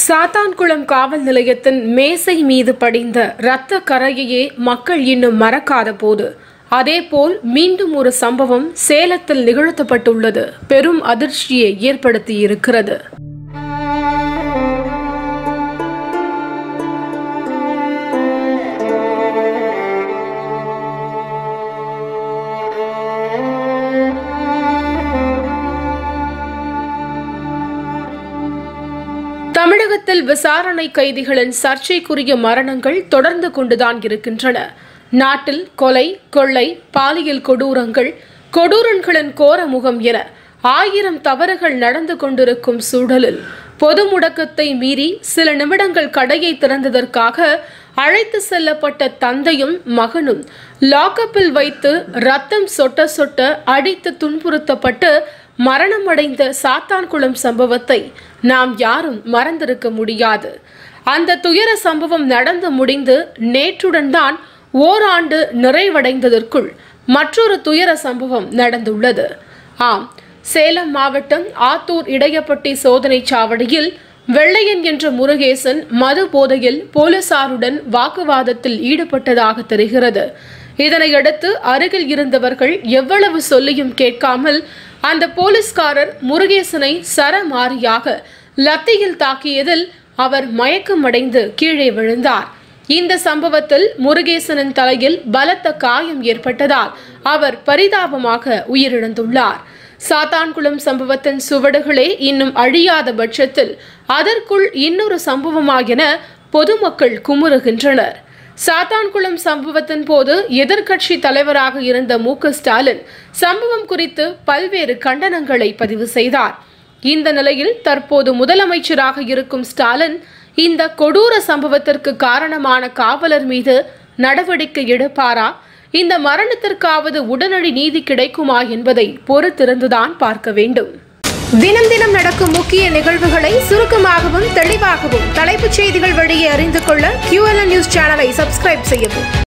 சாத்தான்குளம் காவல் நிலையத்தின் மேசை மீது படிந்த இரத்த கரையையே மக்கள் இன்னும் மறக்காத போது அதேபோல் மீண்டும் ஒரு சம்பவம் சேலத்தில் நிகழ்த்தப்பட்டுள்ளது பெரும் அதிர்ச்சியை ஏற்படுத்தியிருக்கிறது தமிழகத்தில் விசாரணை கைதிகளின் சர்ச்சைக்குரிய மரணங்கள் தொடர்ந்து கொண்டுதான் இருக்கின்றன நாட்டில் கொலை கொள்ளை பாலியல் கொடூரங்கள் கொடூரன்களின் கோர முகம் என ஆயிரம் தவறுகள் நடந்து கொண்டிருக்கும் சூழலில் பொது முடக்கத்தை மீறி சில நிமிடங்கள் கடையை திறந்ததற்காக அழைத்து செல்லப்பட்ட தந்தையும் மகனும் லாக்கப்பில் வைத்து ரத்தம் சொட்ட சொட்ட அடித்து துன்புறுத்தப்பட்டு மரணமடைந்த சாத்தான்குளம் சம்பவத்தை நாம் யாரும் மறந்திருக்க முடியாது அந்த துயர சம்பவம் நடந்து முடிந்து நேற்றுடன் தான் ஓராண்டு நிறைவடைந்ததற்குள் மற்றொரு துயர சம்பவம் நடந்துள்ளது ஆம் சேலம் மாவட்டம் ஆத்தூர் இடையப்பட்டி சோதனை சாவடியில் வெள்ளையன் என்ற முருகேசன் மது போதையில் போலீசாருடன் வாக்குவாதத்தில் ஈடுபட்டதாக தெரிகிறது இதனையடுத்து அருகில் இருந்தவர்கள் எவ்வளவு சொல்லியும் கேட்காமல் அந்த போலீஸ்காரர் முருகேசனை சரமாரியாக லத்தியில் தாக்கியதில் அவர் மயக்கமடைந்து கீழே விழுந்தார் இந்த சம்பவத்தில் முருகேசனின் தலையில் பலத்த காயம் ஏற்பட்டதால் அவர் பரிதாபமாக உயிரிழந்துள்ளார் சாத்தான்குளம் சம்பவத்தின் சுவடுகளே இன்னும் அழியாத பட்சத்தில் அதற்குள் இன்னொரு சம்பவமா என பொதுமக்கள் குமுறுகின்றனர் சாத்தான்குளம் சம்பவத்தின் போது எதிர்க்கட்சி தலைவராக இருந்த மு ஸ்டாலின் சம்பவம் குறித்து பல்வேறு கண்டனங்களை பதிவு செய்தார் இந்த நிலையில் தற்போது முதலமைச்சராக இருக்கும் ஸ்டாலின் இந்த கொடூர சம்பவத்திற்கு காரணமான காவலர் மீது நடவடிக்கை எடுப்பாரா இந்த மரணத்திற்காவது உடனடி நீதி கிடைக்குமா என்பதை பொறுத்திருந்துதான் பார்க்க வேண்டும் தினம் தினம் நடக்கும் முக்கிய நிகழ்வுகளை சுருக்கமாகவும் தெளிவாகவும் தலைப்புச் செய்திகள் வழியே அறிந்து கொள்ள QLN நியூஸ் சேனலை சப்ஸ்கிரைப் செய்யவும்